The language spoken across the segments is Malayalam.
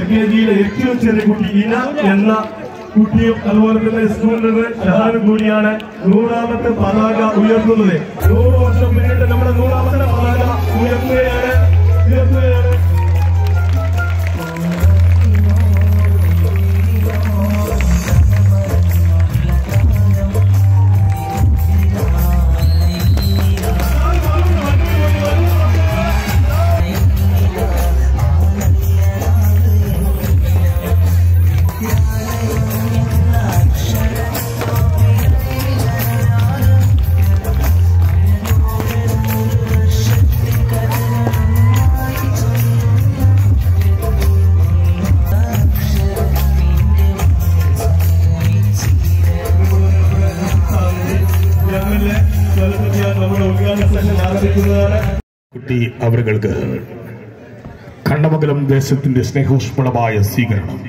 കെ ജിയിലെ ഏറ്റവും ചെറിയ കുട്ടി ഇന എന്ന കുട്ടിയും അതുപോലെ തന്നെ സ്കൂളിൽ ഷഹാനും കൂടിയാണ് നൂറാമത്തെ പതാക ഉയർത്തുന്നത് നൂറ് വർഷം പിന്നിട്ട് നമ്മുടെ നൂറാമത്തെ പതാക ഉയർത്തുകയാണ് ഉയർത്തുകയാണ് ഞങ്ങളുടെ സ്ഥലത്ത് ഞാൻ നമ്മുടെ ഉദ്ഘാടന സെഷൻ ആരംഭിക്കുന്നതാണ് കുട്ടി അവർക്ക് കണ്ണമംഗലം ദേശത്തിന്റെ സ്നേഹോഷ്മളമായ സ്വീകരണം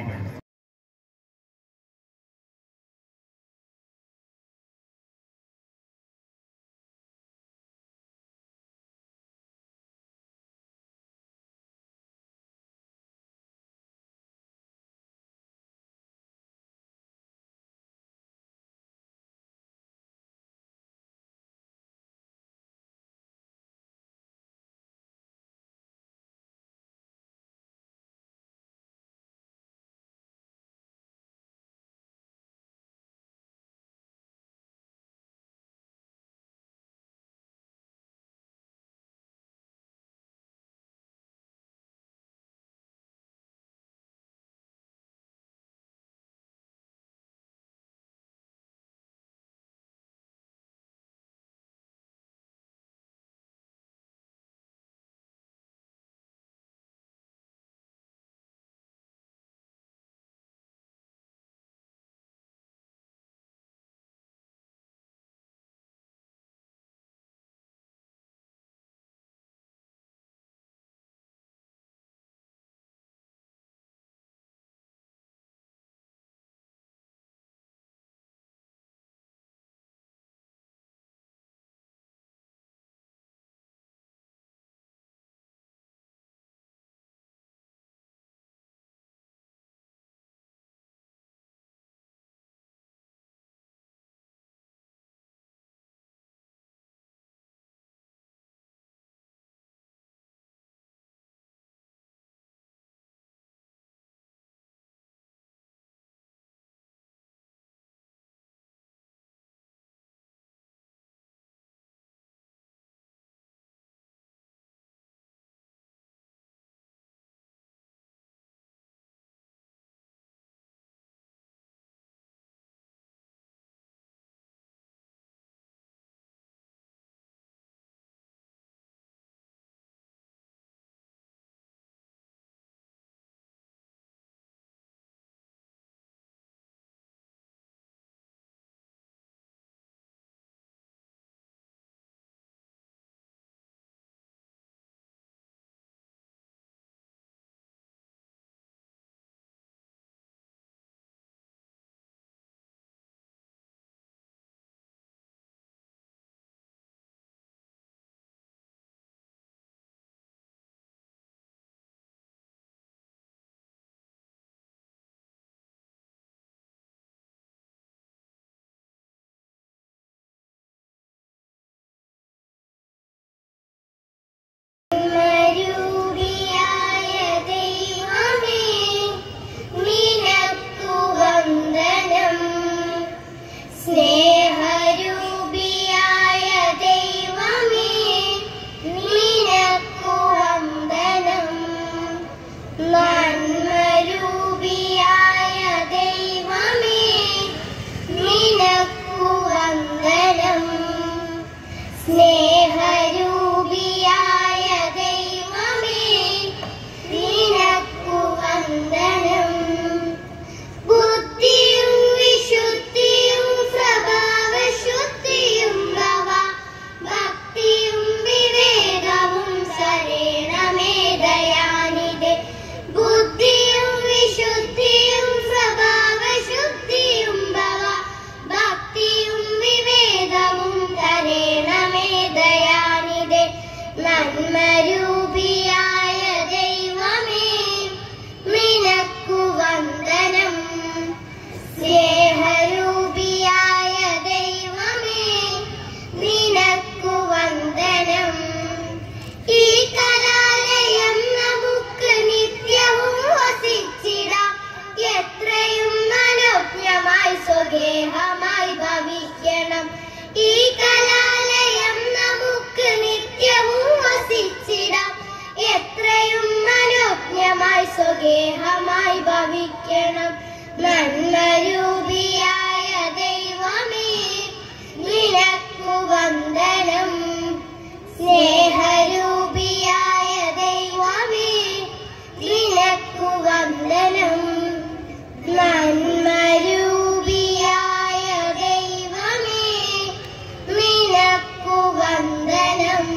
ഫലമായി ഭവിക്കണം നന്മരൂപിയായ ദൈവമേ നിനക്കു വന്ദനം സ്നേഹരൂപിയായ ദൈവമേ നിനക്കു വന്ദനം നന്മരൂപിയായ ദൈവമേ നിനക്കു വന്ദനം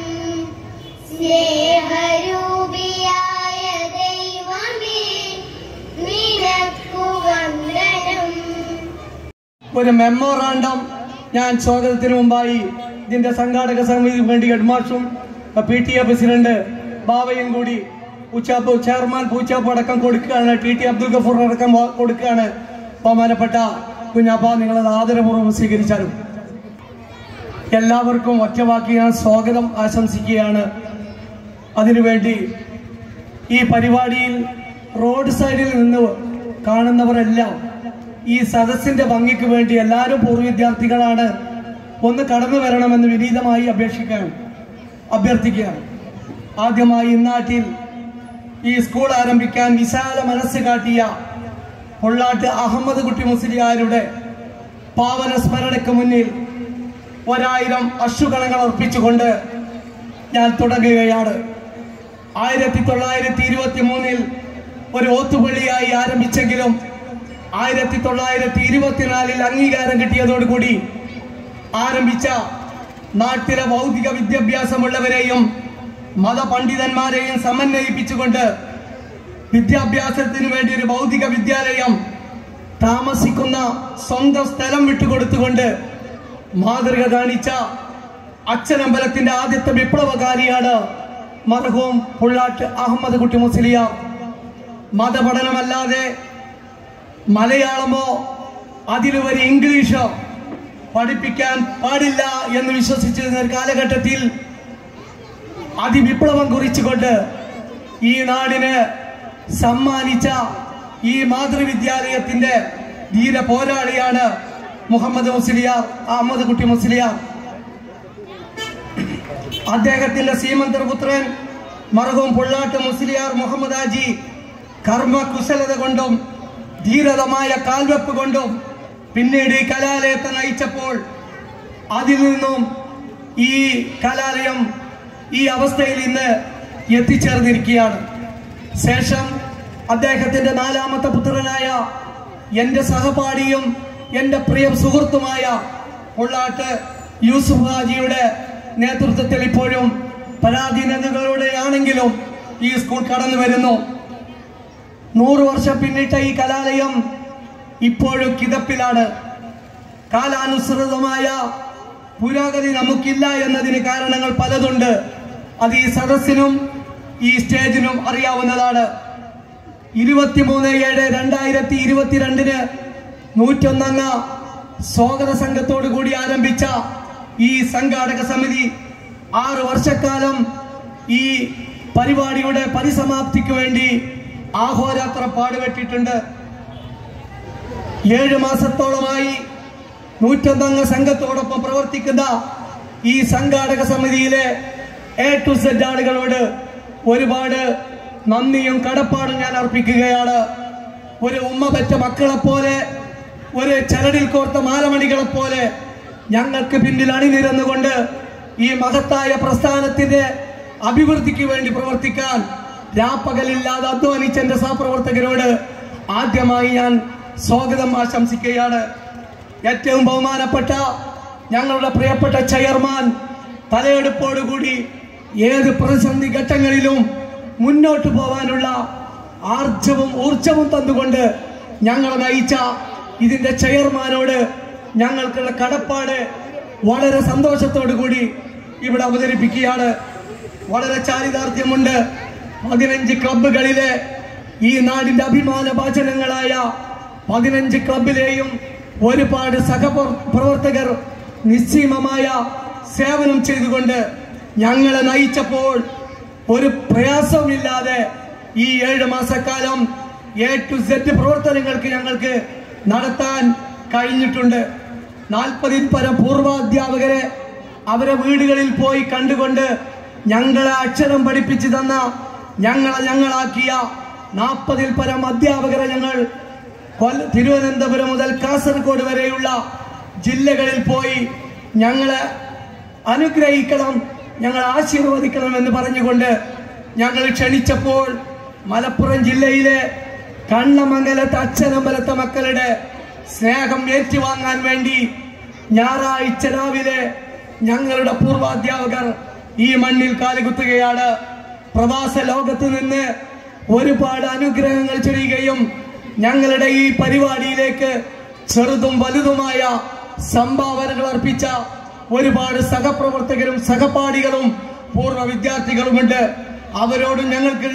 സ്നേഹരൂപിയായ ദൈവമേ നിനക്കു വന്ദനം ഒരു മെമ്മോറാണ്ടം ഞാൻ സ്വാഗതത്തിന് മുമ്പായി ഇതിന്റെ സംഘാടക സമിതിക്ക് വേണ്ടി ഹെഡ്മാസ്റ്ററും പി ടി എ പ്രസിഡന്റ് ബാവയും കൂടി പൂച്ചാപ്പ് ചെയർമാൻ പൂച്ചാപ്പ് അടക്കം കൊടുക്കുകയാണ് ടി ടി അബ്ദുൽ ഗഫൂർ അടക്കം വ- കൊടുക്കുകയാണ് ബഹുമാനപ്പെട്ട കുഞ്ഞാപ്പ നിങ്ങളത് ആദരപൂർവ്വം സ്വീകരിച്ചാലും എല്ലാവർക്കും ഒറ്റവാക്കി ഞാൻ സ്വാഗതം ആശംസിക്കുകയാണ് അതിനുവേണ്ടി ഈ പരിപാടിയിൽ റോഡ് സൈഡിൽ നിന്ന് കാണുന്നവരെല്ലാം ഈ സദസ്സിന്റെ ഭംഗിക്ക് വേണ്ടി എല്ലാവരും പൂർവ്വ വിദ്യാർത്ഥികളാണ് ഒന്ന് കടന്നു വരണമെന്ന് വിനീതമായി അപേക്ഷിക്കുകയാണ് അഭ്യർത്ഥിക്കുകയാണ് ആദ്യമായി ഇന്നാട്ടിൽ ഈ സ്കൂൾ ആരംഭിക്കാൻ വിശാല മനസ്സ് കാട്ടിയ പൊള്ളാട്ട് അഹമ്മദ് കുട്ടി മുസ്ലിയാരുടെ പാവന സ്മരണയ്ക്ക് മുന്നിൽ ഒരായിരം അശ്രുകണങ്ങൾ അർപ്പിച്ചുകൊണ്ട് ഞാൻ തുടങ്ങുകയാണ് ആയിരത്തി തൊള്ളായിരത്തി ഇരുപത്തി മൂന്നിൽ ഒരു ഓത്തുപള്ളിയായി ആരംഭിച്ചെങ്കിലും ആയിരത്തി തൊള്ളായിരത്തി ഇരുപത്തിനാലിൽ അംഗീകാരം കിട്ടിയതോടുകൂടി ആരംഭിച്ച നാട്ടിലെ ഭൗതിക വിദ്യാഭ്യാസമുള്ളവരെയും മതപണ്ഡിതന്മാരെയും സമന്വയിപ്പിച്ചുകൊണ്ട് വിദ്യാഭ്യാസത്തിന് വേണ്ടി ഒരു ഭൗതിക വിദ്യാലയം താമസിക്കുന്ന സ്വന്തം സ്ഥലം വിട്ടുകൊടുത്തുകൊണ്ട് മാതൃക കാണിച്ച അച്ഛനമ്പലത്തിന്റെ ആദ്യത്തെ വിപ്ലവകാരിയാണ് മർഹൂം പുള്ളാട്ട് അഹമ്മദ് കുട്ടി മുസ്ലിയാർ മതപഠനമല്ലാതെ മലയാളമോ അതിലുപരി ഇംഗ്ലീഷോ പഠിപ്പിക്കാൻ പാടില്ല എന്ന് വിശ്വസിച്ചിരുന്ന ഒരു കാലഘട്ടത്തിൽ അതിവിപ്ലവം കുറിച്ചുകൊണ്ട് ഈ നാടിന് സമ്മാനിച്ച ഈ മാതൃവിദ്യാലയത്തിന്റെ ധീര പോരാളിയാണ് മുഹമ്മദ് മുസ്ലിയാർ അഹമ്മദ് കുട്ടി മുസ്ലിയാർ അദ്ദേഹത്തിന്റെ സീമന്തർപുത്രൻ മർഹൂം പുള്ളാട്ട് മുസ്ലിയാർ മുഹമ്മദ് ആജി കർമ്മ കുശലത കൊണ്ടും ധീരതമായ കാൽവെപ്പ് കൊണ്ടും പിന്നീട് ഈ കലാലയത്തെ നയിച്ചപ്പോൾ അതിൽ നിന്നും ഈ കലാലയം ഈ അവസ്ഥയിൽ ഇന്ന് എത്തിച്ചേർന്നിരിക്കുകയാണ് ശേഷം അദ്ദേഹത്തിന്റെ നാലാമത്തെ പുത്രനായ എന്റെ സഹപാഠിയും എന്റെ പ്രിയ സുഹൃത്തുമായ പൊള്ളാട്ട് യൂസുഫ് ഹാജിയുടെ നേതൃത്വത്തിൽ ഇപ്പോഴും പരാധീനതകളുടെയാണെങ്കിലും ഈ സ്കൂൾ കടന്നു വരുന്നു നൂറ് വർഷം പിന്നിട്ട ഈ കലാലയം ഇപ്പോഴും കിതപ്പിലാണ് കാലാനുസൃതമായ പുരോഗതി നമുക്കില്ല എന്നതിന് കാരണങ്ങൾ പലതുണ്ട് അത് ഈ സദസ്സിനും ഈ സ്റ്റേജിനും അറിയാവുന്നതാണ് ഇരുപത്തിമൂന്ന് ഏഴ് രണ്ടായിരത്തി ഇരുപത്തിരണ്ടിന് നൂറ്റൊന്നംഗ സ്വാഗത സംഘത്തോടു കൂടി ആരംഭിച്ച ഈ സംഘാടക സമിതി ആറ് വർഷക്കാലം ഈ പരിപാടിയുടെ പരിസമാപ്തിക്ക് വേണ്ടി ആഹോരാത്ര പാടുപെട്ടിട്ടുണ്ട് ഏഴ് മാസത്തോളമായി നൂറ്റൊന്നംഗ സംഘത്തോടൊപ്പം പ്രവർത്തിക്കുന്ന ഈ സംഘാടക സമിതിയിലെ എ ടു സെഡ് ആളുകളോട് ഒരുപാട് നന്ദിയും കടപ്പാടും ഞാൻ അർപ്പിക്കുകയാണ് ഒരു ഉമ്മ പെറ്റ മക്കളെ പോലെ ഒരു ചരടിൽ കോർത്ത മാലമണികളെ പോലെ ഞങ്ങൾക്ക് പിന്നിൽ അണിനിരന്നുകൊണ്ട് ഈ മഹത്തായ പ്രസ്ഥാനത്തിന്റെ അഭിവൃദ്ധിക്ക് വേണ്ടി പ്രവർത്തിക്കാൻ രാപ്പകലില്ലാതെ അധ്വാനിച്ച എന്റെ സഹപ്രവർത്തകരോട് ആദ്യമായി ഞാൻ സ്വാഗതം ആശംസിക്കുകയാണ് ഏറ്റവും ബഹുമാനപ്പെട്ട ഞങ്ങളുടെ പ്രിയപ്പെട്ട ചെയർമാൻ തലയെടുപ്പോടുകൂടി ഏത് പ്രതിസന്ധി ഘട്ടങ്ങളിലും മുന്നോട്ട് പോവാനുള്ള ആർജവും ഊർജവും തന്നുകൊണ്ട് ഞങ്ങളെ നയിച്ച ഇതിന്റെ ചെയർമാനോട് ഞങ്ങൾക്കുള്ള കടപ്പാട് വളരെ സന്തോഷത്തോടു കൂടി ഇവിടെ അവതരിപ്പിക്കുകയാണ് വളരെ ചാരിതാർത്ഥ്യമുണ്ട് പതിനഞ്ച് ക്ലബ്ബുകളിലെ ഈ നാടിന്റെ അഭിമാന വാചനങ്ങളായ പതിനഞ്ച് ക്ലബിലെയും ഒരുപാട് സഹപ്രവർത്തകർ നിശ്ചിമമായ സേവനം ചെയ്തുകൊണ്ട് ഞങ്ങളെ നയിച്ചപ്പോൾ ഒരു പ്രയാസവുമില്ലാതെ ഈ ഏഴ് മാസക്കാലം എ ടു സെഡ് പ്രവർത്തനങ്ങൾക്ക് ഞങ്ങൾക്ക് നടത്താൻ കഴിഞ്ഞിട്ടുണ്ട് നാൽപ്പതിൽ പരം പൂർവാധ്യാപകരെ അവരെ വീടുകളിൽ പോയി കണ്ടുകൊണ്ട് ഞങ്ങളെ അക്ഷരം പഠിപ്പിച്ചു തന്ന ഞങ്ങളെ ഞങ്ങളാക്കിയ നാൽപ്പതിൽ പരം അധ്യാപകരെ ഞങ്ങൾ കൊല്ല- തിരുവനന്തപുരം മുതൽ കാസർഗോഡ് വരെയുള്ള ജില്ലകളിൽ പോയി ഞങ്ങളെ അനുഗ്രഹിക്കണം ഞങ്ങൾ ആശീർവദിക്കണം എന്ന് പറഞ്ഞുകൊണ്ട് ഞങ്ങൾ ക്ഷണിച്ചപ്പോൾ മലപ്പുറം ജില്ലയിലെ കണ്ണമംഗലത്തെ അച്ഛനമ്പലത്തെ മക്കളുടെ സ്നേഹം ഏറ്റുവാങ്ങാൻ വേണ്ടി ഞായറാഴ്ച രാവിലെ ഞങ്ങളുടെ പൂർവാധ്യാപകർ ഈ മണ്ണിൽ കാലുകുത്തുകയാണ് പ്രവാസ ലോകത്ത് നിന്ന് ഒരുപാട് അനുഗ്രഹങ്ങൾ ചൊരിയുകയും ഞങ്ങളുടെ ഈ പരിപാടിയിലേക്ക് ചെറുതും വലുതുമായ സംഭാവനകൾ അർപ്പിച്ച ഒരുപാട് സഹപ്രവർത്തകരും സഹപാഠികളും പൂർവ്വ വിദ്യാർത്ഥികളുമുണ്ട് അവരോടും ഞങ്ങൾക്കുള്ള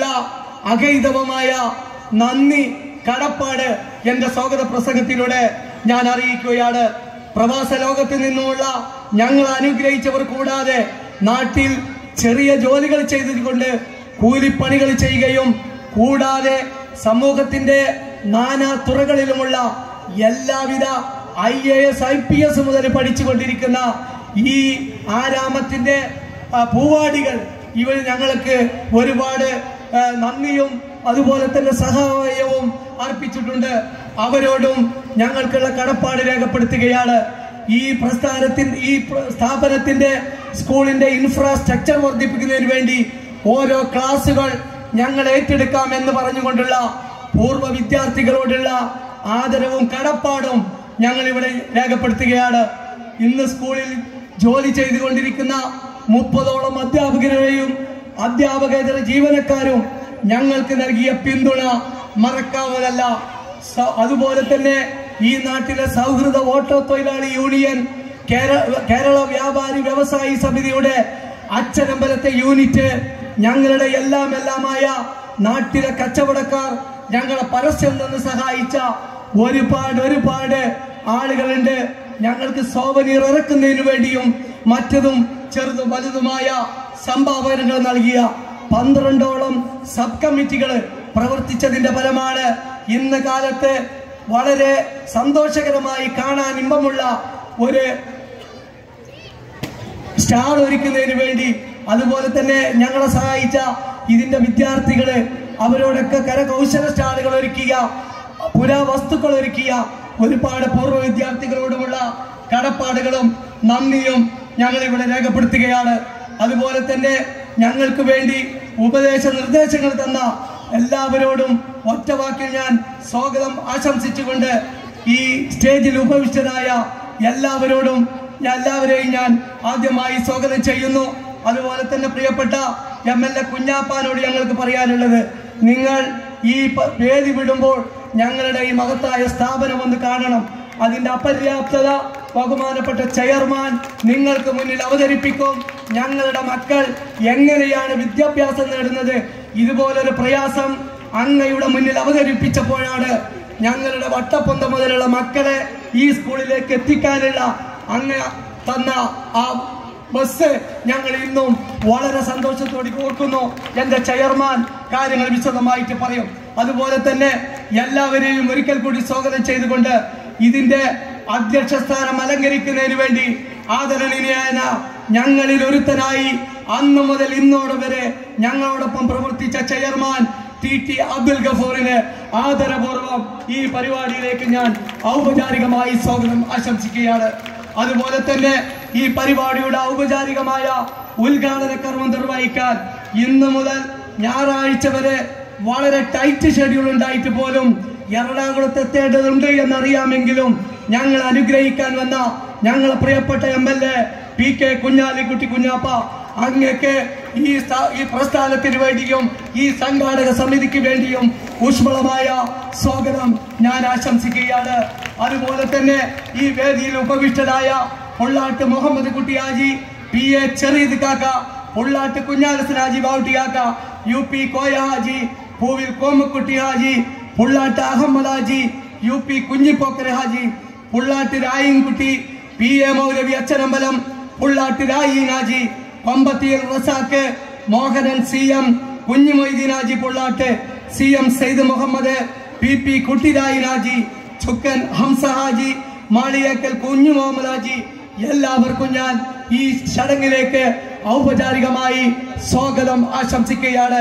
അകൈതവമായ നന്ദി കടപ്പാട് എന്റെ സ്വാഗത പ്രസംഗത്തിലൂടെ ഞാൻ അറിയിക്കുകയാണ് പ്രവാസ ലോകത്ത് നിന്നുമുള്ള ഞങ്ങൾ അനുഗ്രഹിച്ചവർ കൂടാതെ നാട്ടിൽ ചെറിയ ജോലികൾ ചെയ്തുകൊണ്ട് കൂലിപ്പണികൾ ചെയ്യുകയും കൂടാതെ സമൂഹത്തിന്റെ നാനാ തുറകളിലുമുള്ള എല്ലാവിധ I A S I P S മുതൽ പഠിച്ചുകൊണ്ടിരിക്കുന്ന ഈ ആരാമത്തിന്റെ ആ, പൂവാടികൾ ഇവർ ഞങ്ങൾക്ക് ഒരുപാട് ആ, നന്ദിയും അതുപോലെ തന്നെ സഹായവും അർപ്പിച്ചിട്ടുണ്ട് അവരോടും ഞങ്ങൾക്കുള്ള കടപ്പാട് രേഖപ്പെടുത്തുകയാണ് ഈ പ്രസ്ഥാനത്തിന്റെ ഈ പ്ര- സ്ഥാപനത്തിന്റെ സ്കൂളിന്റെ ഇൻഫ്രാസ്ട്രക്ചർ വർദ്ധിപ്പിക്കുന്നതിന് വേണ്ടി ഓരോ ക്ലാസുകൾ ഞങ്ങൾ ഏറ്റെടുക്കാം എന്ന് പറഞ്ഞുകൊണ്ടുള്ള പൂർവ്വ വിദ്യാർത്ഥികളോടുള്ള ആദരവും കടപ്പാടും ഞങ്ങൾ ഇവിടെ രേഖപ്പെടുത്തുകയാണ് ഇന്ന് സ്കൂളിൽ ജോലി ചെയ്തുകൊണ്ടിരിക്കുന്ന മുപ്പതോളം അധ്യാപകരെയും അധ്യാപകേതര ജീവനക്കാരും ഞങ്ങൾക്ക് നൽകിയ പിന്തുണ മറക്കാവതല്ല സ- അതുപോലെ തന്നെ ഈ നാട്ടിലെ സൗഹൃദ ഓട്ടോ തൊഴിലാളി യൂണിയൻ കേര- കേരള വ്യാപാരി വ്യവസായി സമിതിയുടെ അച്ഛനമ്പലത്തെ യൂണിറ്റ് ഞങ്ങളുടെ എല്ലാം എല്ലാമായ നാട്ടിലെ കച്ചവടക്കാർ ഞങ്ങളെ പരസ്യം നിന്ന് സഹായിച്ച ഒരുപാട് ഒരുപാട് ആളുകളുണ്ട് ഞങ്ങൾക്ക് സോവനീർ ഇറക്കുന്നതിന് വേണ്ടിയും മറ്റതും ചെറുതും വലുതുമായ സംഭാവനകൾ നൽകിയ പന്ത്രണ്ടോളം സബ് കമ്മിറ്റികൾ പ്രവർത്തിച്ചതിന്റെ ഫലമാണ് ഇന്ന് കാലത്ത് വളരെ സന്തോഷകരമായി കാണാൻ ഇമ്പമുള്ള ഒരു സ്റ്റാൾ ഒരുക്കുന്നതിന് വേണ്ടി അതുപോലെ തന്നെ ഞങ്ങളെ സഹായിച്ച ഇതിന്റെ വിദ്യാർത്ഥികള് അവരോടൊക്കെ കരകൗശല സ്റ്റാളുകൾ ഒരുക്കുക പുരാവസ്തുക്കൾ ഒരുക്കിയ ഒരുപാട് പൂർവ്വ വിദ്യാർത്ഥികളോടുമുള്ള കടപ്പാടുകളും നന്ദിയും ഞങ്ങൾ ഇവിടെ രേഖപ്പെടുത്തുകയാണ് അതുപോലെ തന്നെ ഞങ്ങൾക്ക് വേണ്ടി ഉപദേശ നിർദ്ദേശങ്ങൾ തന്ന എല്ലാവരോടും ഒറ്റ വാക്കിൽ ഞാൻ സ്വാഗതം ആശംസിച്ചുകൊണ്ട് ഈ സ്റ്റേജിൽ ഉപവിഷ്ടരായ എല്ലാവരോടും ഞാൻ എല്ലാവരെയും ഞാൻ ആദ്യമായി സ്വാഗതം ചെയ്യുന്നു അതുപോലെ തന്നെ പ്രിയപ്പെട്ട എം എൽ എ കുഞ്ഞാപ്പാനോട് ഞങ്ങൾക്ക് പറയാനുള്ളത് നിങ്ങൾ ഈ പ- വേദി വിടുമ്പോൾ ഞങ്ങളുടെ ഈ മഹത്തായ സ്ഥാപനം ഒന്ന് കാണണം അതിന്റെ അപര്യാപ്തത ബഹുമാനപ്പെട്ട ചെയർമാൻ നിങ്ങൾക്ക് മുന്നിൽ അവതരിപ്പിക്കും ഞങ്ങളുടെ മക്കൾ എങ്ങനെയാണ് വിദ്യാഭ്യാസം നേടുന്നത് ഇതുപോലൊരു പ്രയാസം അങ്ങയുടെ മുന്നിൽ അവതരിപ്പിച്ചപ്പോഴാണ് ഞങ്ങളുടെ വട്ടപ്പൊന്ത മുതലുള്ള മക്കളെ ഈ സ്കൂളിലേക്ക് എത്തിക്കാനുള്ള അങ്ങ് തന്ന ആ ബസ് ഞങ്ങൾ ഇന്നും വളരെ സന്തോഷത്തോടെ ഓർക്കുന്നു എന്റെ ചെയർമാൻ കാര്യങ്ങൾ വിശദമായിട്ട് പറയും അതുപോലെ തന്നെ എല്ലാവരെയും ഒരിക്കൽ കൂടി സ്വാഗതം ചെയ്തുകൊണ്ട് ഇതിന്റെ അധ്യക്ഷ സ്ഥാനം അലങ്കരിക്കുന്നതിന് വേണ്ടി ആദരണീയനായ ഞങ്ങളിൽ ഒരുത്തനായി അന്നു മുതൽ ഇന്നോടെ വരെ ഞങ്ങളോടൊപ്പം പ്രവർത്തിച്ച ചെയർമാൻ ടി ടി അബ്ദുൽ ഗഫൂറിന് ആദരപൂർവ്വം ഈ പരിപാടിയിലേക്ക് ഞാൻ ഔപചാരികമായി സ്വാഗതം ആശംസിക്കുകയാണ് അതുപോലെ തന്നെ ഈ പരിപാടിയുടെ ഔപചാരികമായ ഉദ്ഘാടന കർമ്മം നിർവഹിക്കാൻ ഇന്ന് മുതൽ ഞായറാഴ്ച വരെ വളരെ ടൈറ്റ് ഷെഡ്യൂൾ ഉണ്ടായിട്ട് പോലും എറണാകുളത്ത് എത്തേണ്ടതുണ്ട് എന്നറിയാമെങ്കിലും ഞങ്ങൾ അനുഗ്രഹിക്കാൻ വന്ന ഞങ്ങളെ പ്രിയപ്പെട്ട M L A P K Kunhalikutty Kunhappa അങ്ങക്ക് ഈ സ്ഥാ- ഈ പ്രസ്ഥാനത്തിന് വേണ്ടിയും ഈ സംഘാടക സമിതിക്ക് വേണ്ടിയും ഊഷ്മളമായ സ്വാഗതം ഞാൻ ആശംസിക്കുകയാണ് അതുപോലെ തന്നെ ഈ വേദിയിൽ ഉപവിഷ്ടരായ പൊള്ളാട്ട് മുഹമ്മദ് കുട്ടി ഹാജി പി എ ചെറീദ് കാക്ക പൊള്ളാട്ട് കുഞ്ഞാലസൻ ഹാജി ബാവുട്ടി കാക്ക U P Koya Haji Poovil Komakutty Haji Pullat Ahammed Haji U P Kunhipokkar Haji Pullat Rayinkutty P A Moulavi Achanambalam Pullat Rayeen Haji Kombathiyil Razak Mohanan C M Kunhumoideen Haji Pullat C M Saeed Muhammad P P Kuttirayin Haji Chukkan Hamsa Haji Maliyekkal Kunhu Muhammad Haji എല്ലാവർക്കും ഞാൻ ഈ ചടങ്ങിലേക്ക് ഔപചാരികമായി സ്വാഗതം ആശംസിക്കുകയാണ്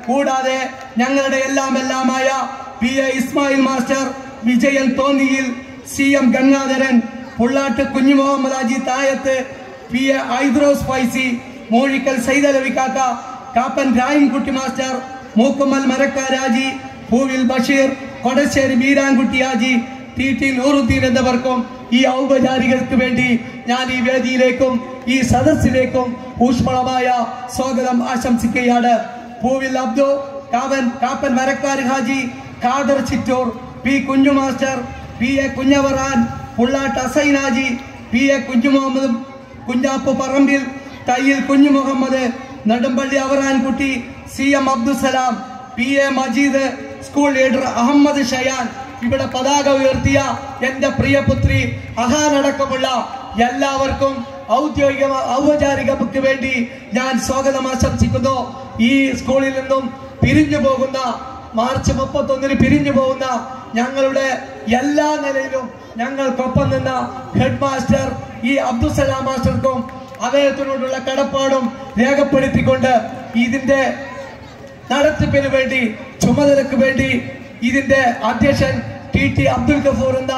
കൂടാതെ ഞങ്ങളുടെ എല്ലാം എല്ലാമായ P A Ismail master Vijayan Thonniyil C M Gangadharan Pullat Kunhu Muhammad Aji Thayath P A Aidros Faizy Moozhikkal Saithalavi Kakka Kappan Rayankutty master Mookkummal Marakkar Haji Poovil Basheer Kodasseri Beerankutty Aji T T Nooruddeen എന്നിവർക്കും ഈ ഔപചാരികൾക്ക് വേണ്ടി ഞാൻ ഈ വേദിയിലേക്കും ഈ സദസ്സിലേക്കും ഊഷ്മളമായ സ്വാഗതം ആശംസിക്കുകയാണ് Poovil Abdu Kavan Kappan Marakkar Haji Khader Chittur P Kunhu master P A Kunhavaran Pullat Asainaji P A Kunhu Muhammad Kunhapp Parambil Thayyil Kunhu Muhammad Nedumpally Avarankutty C M Abdussalam P A Majeed school leader Ahammed Shayan ഇവിടെ പതാക ഉയർത്തിയ എന്റെ പ്രിയപുത്രി അഹാനടക്കമുള്ള എല്ലാവർക്കും ഔദ്യോഗിക ഔപചാരികക്ക് വേണ്ടി ഞാൻ സ്വാഗതം ആശംസിക്കുന്നു ഈ സ്കൂളിൽ നിന്നും പിരിഞ്ഞു പോകുന്ന മാർച്ച് മുപ്പത്തൊന്നിന് പിരിഞ്ഞു പോകുന്ന ഞങ്ങളുടെ എല്ലാ നിലയിലും ഞങ്ങൾക്കൊപ്പം നിന്ന ഹെഡ് മാസ്റ്റർ ഈ അബ്ദുസലാം മാസ്റ്റർക്കും അദ്ദേഹത്തിനോടുള്ള കടപ്പാടും രേഖപ്പെടുത്തിക്കൊണ്ട് ഇതിന്റെ നടത്തിപ്പിന് വേണ്ടി ചുമതലക്ക് വേണ്ടി ഇതിന്റെ അധ്യക്ഷൻ ടി ടി അബ്ദുൽ ഗഫൂർ എന്ന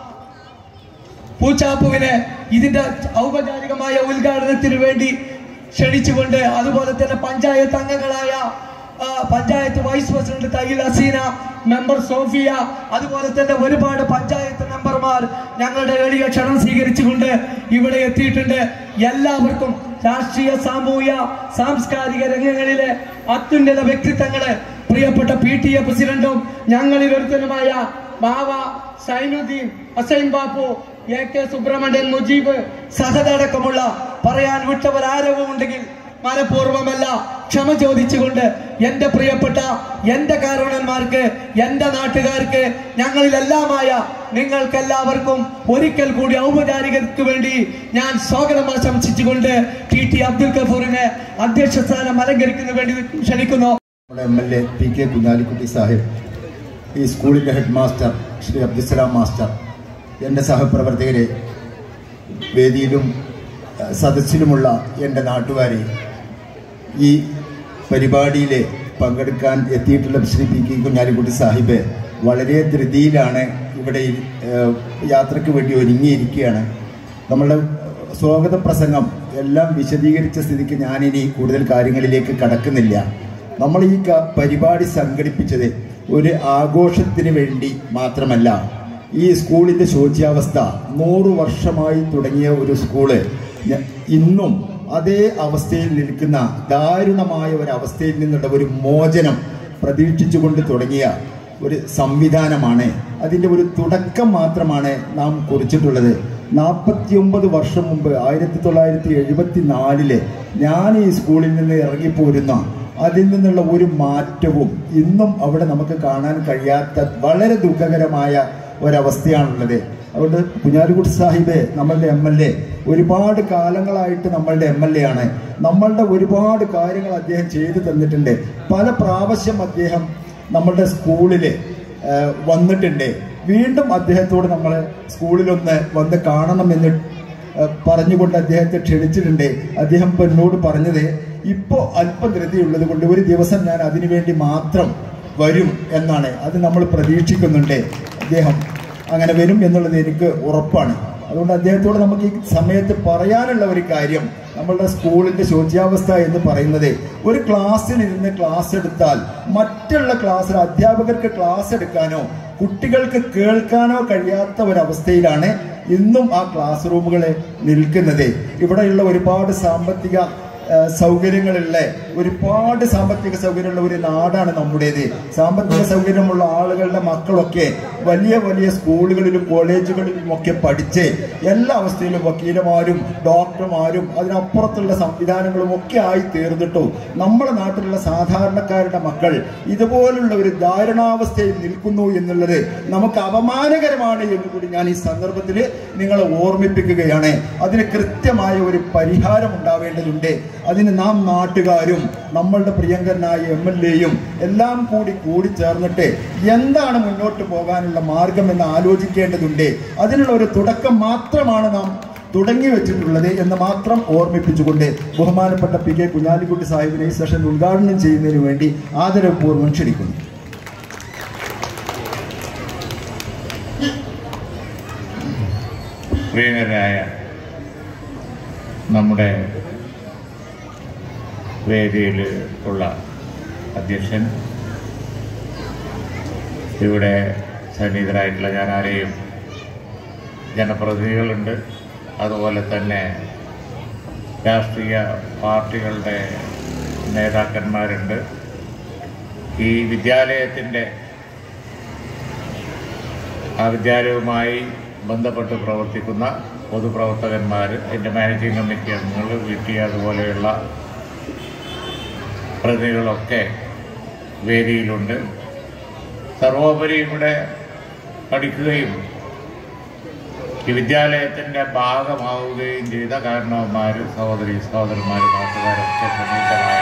പൂച്ചാപ്പുവിനെ ഇതിന്റെ ഔപചാരികമായ ഉദ്ഘാടനത്തിന് വേണ്ടി ക്ഷണിച്ചുകൊണ്ട് അതുപോലെ തന്നെ പഞ്ചായത്ത് അംഗങ്ങളായ ആ, panchayat vice president Thayyil Haseena member Sofia അതുപോലെ തന്നെ ഒരുപാട് പഞ്ചായത്ത് മെമ്പർമാർ ഞങ്ങളുടെ എളിയ ക്ഷണം സ്വീകരിച്ചുകൊണ്ട് ഇവിടെ എത്തിയിട്ടുണ്ട് എല്ലാവർക്കും രാഷ്ട്രീയ സാമൂഹ്യ സാംസ്കാരിക രംഗങ്ങളിലെ അത്യുന്നത വ്യക്തിത്വങ്ങള് പ്രിയപ്പെട്ട പി ടി എ പ്രസിഡന്റും ഞങ്ങളിൽ ഒരുത്തനുമായ ബാവ സൈനുദ്ദീൻ ഹസൈൻ ബാപ്പു എ കെ സുബ്രഹ്മണ്യൻ മുജീബ് സഹതടക്കമുള്ള പറയാൻ വിട്ടവർ ആരവും ഉണ്ടെങ്കിൽ മനഃപൂർവ്വമല്ല ക്ഷമ ചോദിച്ചുകൊണ്ട് എന്റെ പ്രിയപ്പെട്ട എന്റെ കാരണന്മാർക്ക് എന്റെ നാട്ടുകാർക്ക് ഞങ്ങളിലെല്ലാമായ നിങ്ങൾക്കെല്ലാവർക്കും ഒരിക്കൽ കൂടി ഔപചാരികർക്ക് വേണ്ടി ഞാൻ സ്വാഗതം ആശംസിച്ചുകൊണ്ട് ടി ടി അബ്ദുൽ ഗഫൂറിനെ അധ്യക്ഷ സ്ഥാനം അലങ്കരിക്കുന്നതിന് വേണ്ടി ക്ഷണിക്കുന്നു നമ്മുടെ M L A P K Kunhalikutty Sahib ഈ സ്കൂളിൻ്റെ head master Shri Abdussalam master എൻ്റെ സഹപ്രവർത്തകരെ വേദിയിലും അഹ്, സദസ്സിലുമുള്ള എൻ്റെ നാട്ടുകാരെ ഈ പരിപാടിയിൽ പങ്കെടുക്കാൻ എത്തിയിട്ടുള്ള ശ്രീ പി കെ കുഞ്ഞാലിക്കുട്ടി സാഹിബ് വളരെ ധൃതിയിലാണ് ഇവിടെ ഇരി- ഏഹ്, യാത്രയ്ക്ക് വേണ്ടി ഒരുങ്ങിയിരിക്കുകയാണ് നമ്മളുടെ സ്വാഗത പ്രസംഗം എല്ലാം വിശദീകരിച്ച സ്ഥിതിക്ക് ഞാനിനി കൂടുതൽ കാര്യങ്ങളിലേക്ക് കടക്കുന്നില്ല നമ്മൾ ഈ ക- പരിപാടി സംഘടിപ്പിച്ചത് ഒരു ആഘോഷത്തിന് വേണ്ടി മാത്രമല്ല ഈ സ്കൂളിന്റെ ശോച്യാവസ്ഥ നൂറ് വർഷമായി തുടങ്ങിയ ഒരു സ്കൂള് ഞ- ഇന്നും അതേ അവസ്ഥയിൽ നിൽക്കുന്ന ദാരുണമായ ഒരു അവസ്ഥയിൽ നിന്നുള്ള ഒരു മോചനം പ്രതീക്ഷിച്ചുകൊണ്ട് തുടങ്ങിയ ഒരു സംവിധാനമാണ് അതിൻ്റെ ഒരു തുടക്കം മാത്രമാണ് നാം കുറിച്ചിട്ടുള്ളത് നാൽപ്പത്തിയൊമ്പത് വർഷം മുമ്പ് ആയിരത്തി തൊള്ളായിരത്തി എഴുപത്തി നാലില് ഞാൻ ഈ സ്കൂളിൽ നിന്ന് ഇറങ്ങിപ്പോരുന്ന അതിൽ നിന്നുള്ള ഒരു മാറ്റവും ഇന്നും അവിടെ നമുക്ക് കാണാൻ കഴിയാത്ത വളരെ ദുഃഖകരമായ ഒരവസ്ഥയാണുള്ളത് അതുകൊണ്ട് കുഞ്ഞാലിക്കുട്ടി സാഹിബ് നമ്മളുടെ എം എൽ എ ഒരുപാട് കാലങ്ങളായിട്ട് നമ്മളുടെ എം എൽ എ ആണ് നമ്മളുടെ ഒരുപാട് കാര്യങ്ങൾ അദ്ദേഹം ചെയ്തു തന്നിട്ടുണ്ട് പല പ്രാവശ്യം അദ്ദേഹം നമ്മളുടെ സ്കൂളിൽ വന്നിട്ടുണ്ട് വീണ്ടും അദ്ദേഹത്തോട് നമ്മൾ സ്കൂളിലൊന്ന് വന്ന് കാണണമെന്ന് ഏഹ് പറഞ്ഞുകൊണ്ട് അദ്ദേഹത്തെ ക്ഷണിച്ചിട്ടുണ്ട് അദ്ദേഹം ഇപ്പൊ എന്നോട് പറഞ്ഞത് ഇപ്പോൾ അല്പം ധൃതിയുള്ളത് കൊണ്ട് ഒരു ദിവസം ഞാൻ അതിനു വേണ്ടി മാത്രം വരും എന്നാണ് അത് നമ്മൾ പ്രതീക്ഷിക്കുന്നുണ്ട് അദ്ദേഹം അങ്ങനെ വരും എന്നുള്ളത് എനിക്ക് ഉറപ്പാണ് അതുകൊണ്ട് അദ്ദേഹത്തോട് നമുക്ക് ഈ സമയത്ത് പറയാനുള്ള ഒരു കാര്യം നമ്മളുടെ സ്കൂളിന്റെ ശോച്യാവസ്ഥ എന്ന് പറയുന്നത് ഒരു ക്ലാസ്സിൽ ഇരുന്ന് ക്ലാസ് എടുത്താൽ മറ്റുള്ള ക്ലാസ്സിൽ അധ്യാപകർക്ക് ക്ലാസ് എടുക്കാനോ കുട്ടികൾക്ക് കേൾക്കാനോ കഴിയാത്ത ഒരവസ്ഥയിലാണ് ഇന്നും ആ ക്ലാസ് റൂമുകൾ നിൽക്കുന്നത് ഇവിടെയുള്ള ഒരുപാട് സാമ്പത്തിക ആ, സൗകര്യങ്ങളുള്ള ഒരുപാട് സാമ്പത്തിക സൗകര്യമുള്ള ഒരു നാടാണ് നമ്മുടേത് സാമ്പത്തിക സൗകര്യമുള്ള ആളുകളുടെ മക്കളൊക്കെ വലിയ വലിയ സ്കൂളുകളിലും കോളേജുകളിലും ഒക്കെ പഠിച്ച് എല്ലാ അവസ്ഥയിലും വക്കീലമാരും ഡോക്ടർമാരും അതിനപ്പുറത്തുള്ള സംവിധാനങ്ങളും ഒക്കെ ആയി തീർന്നിട്ടും നമ്മുടെ നാട്ടിലുള്ള സാധാരണക്കാരുടെ മക്കൾ ഇതുപോലുള്ള ഒരു ദാരുണാവസ്ഥയിൽ നിൽക്കുന്നു എന്നുള്ളത് നമുക്ക് അപമാനകരമാണ് എന്ന് കൂടി ഞാൻ ഈ സന്ദർഭത്തിൽ നിങ്ങളെ ഓർമ്മിപ്പിക്കുകയാണ് അതിന് കൃത്യമായ ഒരു പരിഹാരം ഉണ്ടാവേണ്ടതുണ്ട് അതിന് നാം നാട്ടുകാരും നമ്മളുടെ പ്രിയങ്കരനായ എം എൽ എയും എല്ലാം കൂടി കൂടി ചേർന്നിട്ട് എന്താണ് മുന്നോട്ട് പോകാനുള്ള മാർഗം എന്ന് ആലോചിക്കേണ്ടതുണ്ട് അതിനുള്ള ഒരു തുടക്കം മാത്രമാണ് നാം തുടങ്ങി വെച്ചിട്ടുള്ളത് എന്ന് മാത്രം ഓർമ്മിപ്പിച്ചുകൊണ്ട് ബഹുമാനപ്പെട്ട പി കെ കുഞ്ഞാലിക്കുട്ടി സാഹിബിനെ ഈ സെഷൻ ഉദ്ഘാടനം ചെയ്യുന്നതിന് വേണ്ടി ആദരപൂർവ്വം ക്ഷണിക്കുന്നു പ്രിയങ്കരായ നമ്മുടെ വേദിയിൽ ഉള്ള അധ്യക്ഷൻ ഇവിടെ സന്നിഹിതരായിട്ടുള്ള ഞാൻ ആരെയും ജനപ്രതിനിധികളുണ്ട് അതുപോലെ തന്നെ രാഷ്ട്രീയ പാർട്ടികളുടെ നേതാക്കന്മാരുണ്ട് ഈ വിദ്യാലയത്തിൻ്റെ ആ വിദ്യാലയവുമായി ബന്ധപ്പെട്ട് പ്രവർത്തിക്കുന്ന പൊതുപ്രവർത്തകന്മാർ അതിൻ്റെ മാനേജിംഗ് കമ്മിറ്റി അംഗങ്ങൾ വീട്ടി അതുപോലെയുള്ള പ്രതിനിധികളൊക്കെ വേദിയിലുണ്ട് സർവോപരി ഇവിടെ പഠിക്കുകയും ഈ വിദ്യാലയത്തിൻ്റെ ഭാഗമാവുകയും ചെയ്ത കാരണവന്മാർ സഹോദരി സഹോദരന്മാർ നാട്ടുകാരൊക്കെ സമീപമായ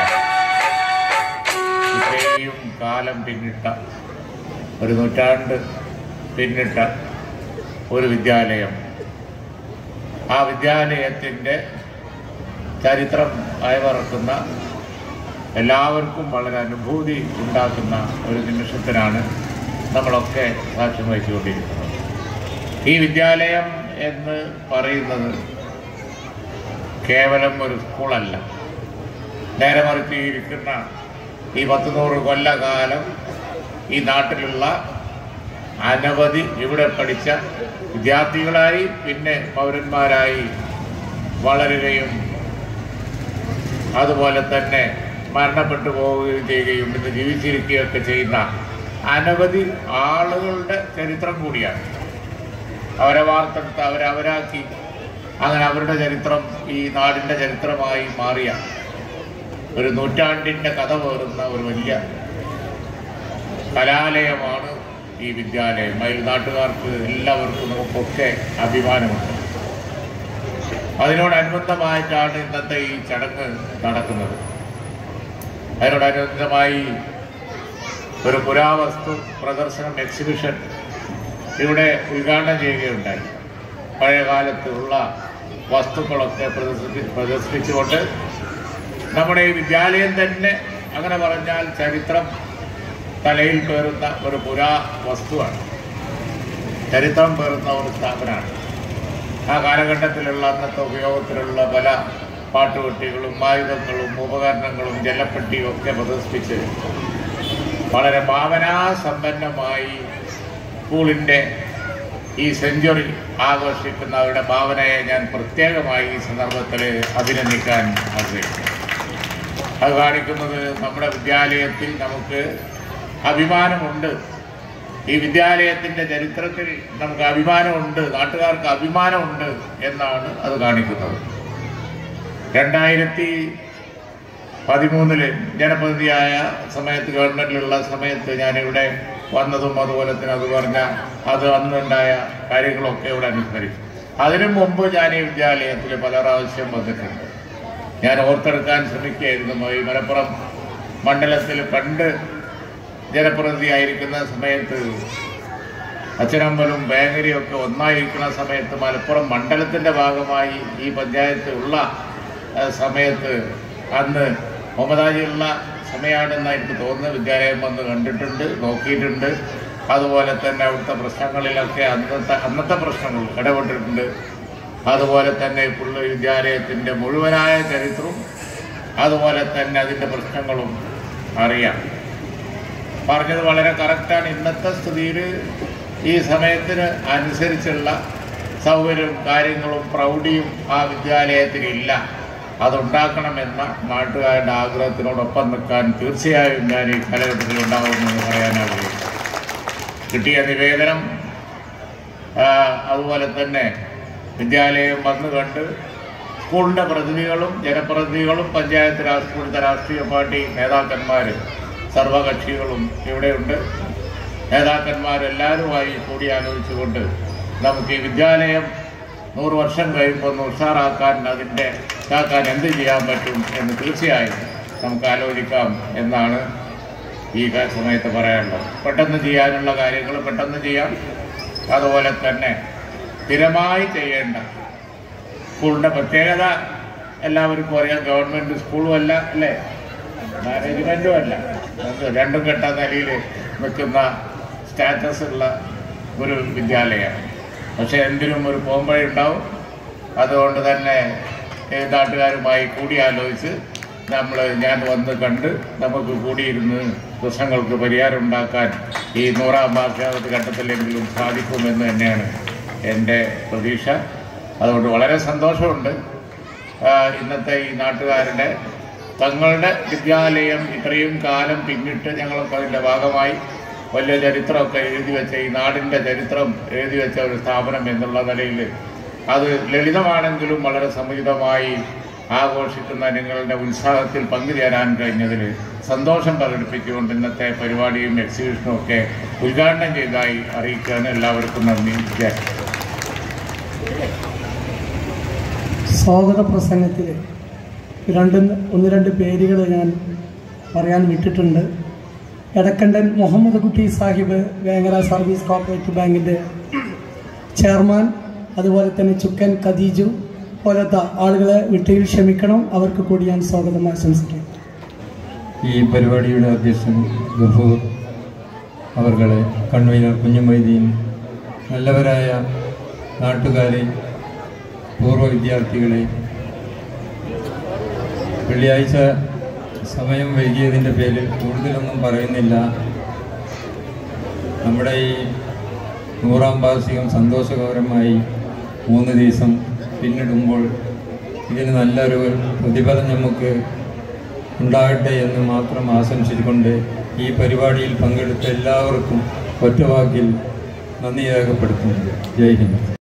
ഇത്രയും കാലം പിന്നിട്ട ഒരു നൂറ്റാണ്ട് പിന്നിട്ട ഒരു വിദ്യാലയം ആ വിദ്യാലയത്തിൻ്റെ ചരിത്രം അയവറക്കുന്ന എല്ലാവർക്കും വളരെ അനുഭൂതി ഉണ്ടാക്കുന്ന ഒരു നിമിഷത്തിനാണ് നമ്മളൊക്കെ സാക്ഷ്യം വഹിച്ചുകൊണ്ടിരിക്കുന്നത് ഈ വിദ്യാലയം എന്ന് പറയുന്നത് കേവലം ഒരു സ്കൂളല്ല നേരെ മറിച്ച് ഈ ഇരിക്കുന്ന ഈ പത്ത് നൂറ് കൊല്ലകാലം ഈ നാട്ടിലുള്ള അനവധി ഇവിടെ പഠിച്ച വിദ്യാർത്ഥികളായി പിന്നെ പൗരന്മാരായി വളരുകയും അതുപോലെ തന്നെ മരണപ്പെട്ടു പോവുകയും ചെയ്യുകയും ഇന്ന് ജീവിച്ചിരിക്കുകയൊക്കെ ചെയ്യുന്ന അനവധി ആളുകളുടെ ചരിത്രം കൂടിയാണ് അവരെ വാർത്തെടുത്ത് അവരെ അവരാക്കി അങ്ങനെ അവരുടെ ചരിത്രം ഈ നാടിൻ്റെ ചരിത്രമായി മാറിയ ഒരു നൂറ്റാണ്ടിൻ്റെ കഥ പേറുന്ന ഒരു വലിയ കലാലയമാണ് ഈ വിദ്യാലയം അതിൽ നാട്ടുകാർക്ക് എല്ലാവർക്കും നമുക്കൊക്കെ അഭിമാനമുണ്ട് അതിനോടനുബന്ധമായിട്ടാണ് ഇന്നത്തെ ഈ ചടങ്ങ് നടക്കുന്നത് അതിനോടനുബന്ധമായി ഒരു പുരാവസ്തു പ്രദർശനം എക്സിബിഷൻ ഇവിടെ ഉദ്ഘാടനം ചെയ്യുകയുണ്ടായി പഴയ കാലത്തുള്ള വസ്തുക്കളൊക്കെ പ്രദർശിപ്പി പ്രദർശിപ്പിച്ചുകൊണ്ട് നമ്മുടെ ഈ വിദ്യാലയം തന്നെ അങ്ങനെ പറഞ്ഞാൽ ചരിത്രം തലയിൽ പേറുന്ന ഒരു പുരാ വസ്തുവാണ് ചരിത്രം പേറുന്ന ഒരു സ്ഥാപനമാണ് ആ കാലഘട്ടത്തിലുള്ള അന്നത്തെ ഉപയോഗത്തിലുള്ള പല പാട്ടുപെട്ടികളും ആയുധങ്ങളും ഉപകരണങ്ങളും ജലപ്പെട്ടിയും ഒക്കെ പ്രദർശിപ്പിച്ച് വളരെ ഭാവനാസമ്പന്നമായി സ്കൂളിൻ്റെ ഈ സെഞ്ചുറി ആഘോഷിക്കുന്ന അവരുടെ ഭാവനയെ ഞാൻ പ്രത്യേകമായി ഈ സന്ദർഭത്തിൽ അഭിനന്ദിക്കാൻ ആഗ്രഹിക്കുന്നു അത് കാണിക്കുന്നത് നമ്മുടെ വിദ്യാലയത്തിൽ നമുക്ക് അഭിമാനമുണ്ട് ഈ വിദ്യാലയത്തിൻ്റെ ചരിത്രത്തിൽ നമുക്ക് അഭിമാനമുണ്ട് നാട്ടുകാർക്ക് അഭിമാനമുണ്ട് എന്നാണ് അത് കാണിക്കുന്നത് രണ്ടായിരത്തി പതിമൂന്നില് ജനപ്രതിനിധിയായ സമയത്ത് ഗവൺമെന്റിലുള്ള സമയത്ത് ഞാനിവിടെ വന്നതും അതുപോലെ തന്നെ അത് പറഞ്ഞ അത് അന്നുണ്ടായ കാര്യങ്ങളൊക്കെ ഇവിടെ അനുസ്മരിച്ചു അതിനു മുമ്പ് ഞാൻ ഈ വിദ്യാലയത്തിൽ പല പ്രാവശ്യം വന്നിട്ടുണ്ട് ഞാൻ ഓർത്തെടുക്കാൻ ശ്രമിക്കുകയായിരുന്നു ഈ മലപ്പുറം മണ്ഡലത്തിൽ പണ്ട് ജനപ്രതിനിധിയായിരിക്കുന്ന സമയത്ത് അച്ഛനമ്പലും ബാങ്കരിയും ഒക്കെ ഒന്നായിരിക്കുന്ന സമയത്ത് മലപ്പുറം മണ്ഡലത്തിന്റെ ഭാഗമായി ഈ പഞ്ചായത്ത് ഉള്ള ആ, സമയത്ത് അന്ന് മമതാജിയുള്ള സമയമാണെന്ന് എനിക്ക് തോന്നുന്നു വിദ്യാലയം വന്ന് കണ്ടിട്ടുണ്ട് നോക്കിയിട്ടുണ്ട് അതുപോലെ തന്നെ അവിടുത്തെ പ്രശ്നങ്ങളിലൊക്കെ അന്നത്തെ അന്നത്തെ പ്രശ്നങ്ങൾ ഇടപെട്ടിട്ടുണ്ട് അതുപോലെ തന്നെ പുള്ളി വിദ്യാലയത്തിൻ്റെ മുഴുവനായ ചരിത്രവും അതുപോലെ തന്നെ അതിൻ്റെ പ്രശ്നങ്ങളും അറിയാം പറഞ്ഞത് വളരെ കറക്റ്റാണ് ഇന്നത്തെ സ്ഥിതിയിൽ ഈ സമയത്തിന് അനുസരിച്ചുള്ള സൗകര്യവും കാര്യങ്ങളും പ്രൗഢിയും ആ വിദ്യാലയത്തിനില്ല അതുണ്ടാക്കണമെന്ന നാട്ടുകാരുടെ ആഗ്രഹത്തിനോടൊപ്പം നിൽക്കാൻ തീർച്ചയായും ഞാൻ ഈ കാലഘട്ടത്തിൽ ഉണ്ടാകുമെന്ന് പറയാൻ ആഗ്രഹിക്കുന്നു കിട്ടിയ നിവേദനം ആ, അതുപോലെ തന്നെ വിദ്യാലയം വന്നു കണ്ട് സ്കൂളിൻ്റെ പ്രതിനിധികളും ജനപ്രതിനിധികളും പഞ്ചായത്ത് രാഷ്ട്രീയ രാഷ്ട്രീയ പാർട്ടി നേതാക്കന്മാർ സർവകക്ഷികളും ഇവിടെയുണ്ട് നേതാക്കന്മാരെല്ലാവരുമായി കൂടിയാലോചിച്ചുകൊണ്ട് നമുക്ക് ഈ വിദ്യാലയം നൂറ് വർഷം കഴിയുമ്പോൾ ഒന്ന് ഉഷാറാക്കാൻ അതിൻ്റെ ഇതാക്കാൻ എന്ത് ചെയ്യാൻ പറ്റും എന്ന് തീർച്ചയായും നമുക്ക് ആലോചിക്കാം എന്നാണ് ഈ ക- സമയത്ത് പറയാനുള്ളത് പെട്ടെന്ന് ചെയ്യാനുള്ള കാര്യങ്ങൾ പെട്ടെന്ന് ചെയ്യാം അതുപോലെ തന്നെ സ്ഥിരമായി ചെയ്യേണ്ട സ്കൂളിൻ്റെ പ്രത്യേകത എല്ലാവർക്കും അറിയാം ഗവൺമെൻറ് സ്കൂളും അല്ല അല്ലേ മാനേജ്മെൻറ്റും അല്ല അത് രണ്ടും കെട്ട നിലയിൽ നിൽക്കുന്ന സ്റ്റാറ്റസ് ഉള്ള ഒരു വിദ്യാലയമാണ് പക്ഷേ എന്തിനും ഒരു പോംവഴി ഉണ്ടാവും അതുകൊണ്ട് തന്നെ ഈ നാട്ടുകാരുമായി കൂടിയാലോചിച്ച് നമ്മൾ ഞാൻ വന്ന് കണ്ട് നമുക്ക് കൂടിയിരുന്ന് പ്രശ്നങ്ങൾക്ക് പരിഹാരം ഉണ്ടാക്കാൻ ഈ നൂറാം വാർഷിക ഘട്ടത്തിലെങ്കിലും സാധിക്കുമെന്ന് തന്നെയാണ് എൻ്റെ പ്രതീക്ഷ അതുകൊണ്ട് വളരെ സന്തോഷമുണ്ട് ആ, ഇന്നത്തെ ഈ നാട്ടുകാരുടെ തങ്ങളുടെ വിദ്യാലയം ഇത്രയും കാലം പിന്നിട്ട് ഞങ്ങളൊക്കെ അതിൻ്റെ ഭാഗമായി വലിയ ചരിത്രമൊക്കെ എഴുതി വെച്ച ഈ നാടിൻ്റെ ചരിത്രം എഴുതി വെച്ച ഒരു സ്ഥാപനം എന്നുള്ള നിലയിൽ അത് ലളിതമാണെങ്കിലും വളരെ സമുചിതമായി ആഘോഷിക്കുന്ന നിങ്ങളുടെ ഉത്സാഹത്തിൽ പങ്കുചേരാൻ കഴിഞ്ഞതിൽ സന്തോഷം പ്രകടിപ്പിച്ചുകൊണ്ട് ഇന്നത്തെ പരിപാടിയും എക്സിബിഷനും ഒക്കെ ഉദ്ഘാടനം ചെയ്തതായി അറിയിക്കാൻ എല്ലാവർക്കും നന്ദി ജയ് സ്വാഗത പ്രസംഗത്തിൽ രണ്ട് ഒന്ന് രണ്ട് പേരുകൾ ഞാൻ പറയാൻ വിട്ടിട്ടുണ്ട് എടക്കണ്ടൻ മുഹമ്മദ് കുട്ടി സാഹിബ് വേങ്ങര സർവീസ് കോപ്പറേറ്റീവ് ബാങ്കിൻ്റെ ചെയർമാൻ അതുപോലെ തന്നെ ചുക്കൻ ഖദീജു പോലത്തെ ആളുകളെ വിട്ടയിൽ ക്ഷമിക്കണം അവർക്ക് കൂടി ഞാൻ സ്വാഗതം ആശംസിക്കുന്നു ഈ പരിപാടിയുടെ അധ്യക്ഷൻ ഗഫൂർ അവർകളെ കൺവീനർ കുഞ്ഞുമൊയ്തീൻ നല്ലവരായ നാട്ടുകാരെ പൂർവ്വ വിദ്യാർത്ഥികളെ വെള്ളിയാഴ്ച സമയം വൈകിയതിൻ്റെ പേരിൽ കൂടുതലൊന്നും പറയുന്നില്ല നമ്മുടെ ഈ നൂറാം വാർഷികം സന്തോഷകരമായി മൂന്ന് ദിവസം പിന്നിടുമ്പോൾ ഇതിന് നല്ലൊരു പ്രതിഫലം നമുക്ക് ഉണ്ടാകട്ടെ എന്ന് മാത്രം ആശംസിച്ചുകൊണ്ട് ഈ പരിപാടിയിൽ പങ്കെടുത്ത എല്ലാവർക്കും ഒറ്റവാക്കിൽ നന്ദി രേഖപ്പെടുത്തുന്നു ജയ് ഹിന്ദ്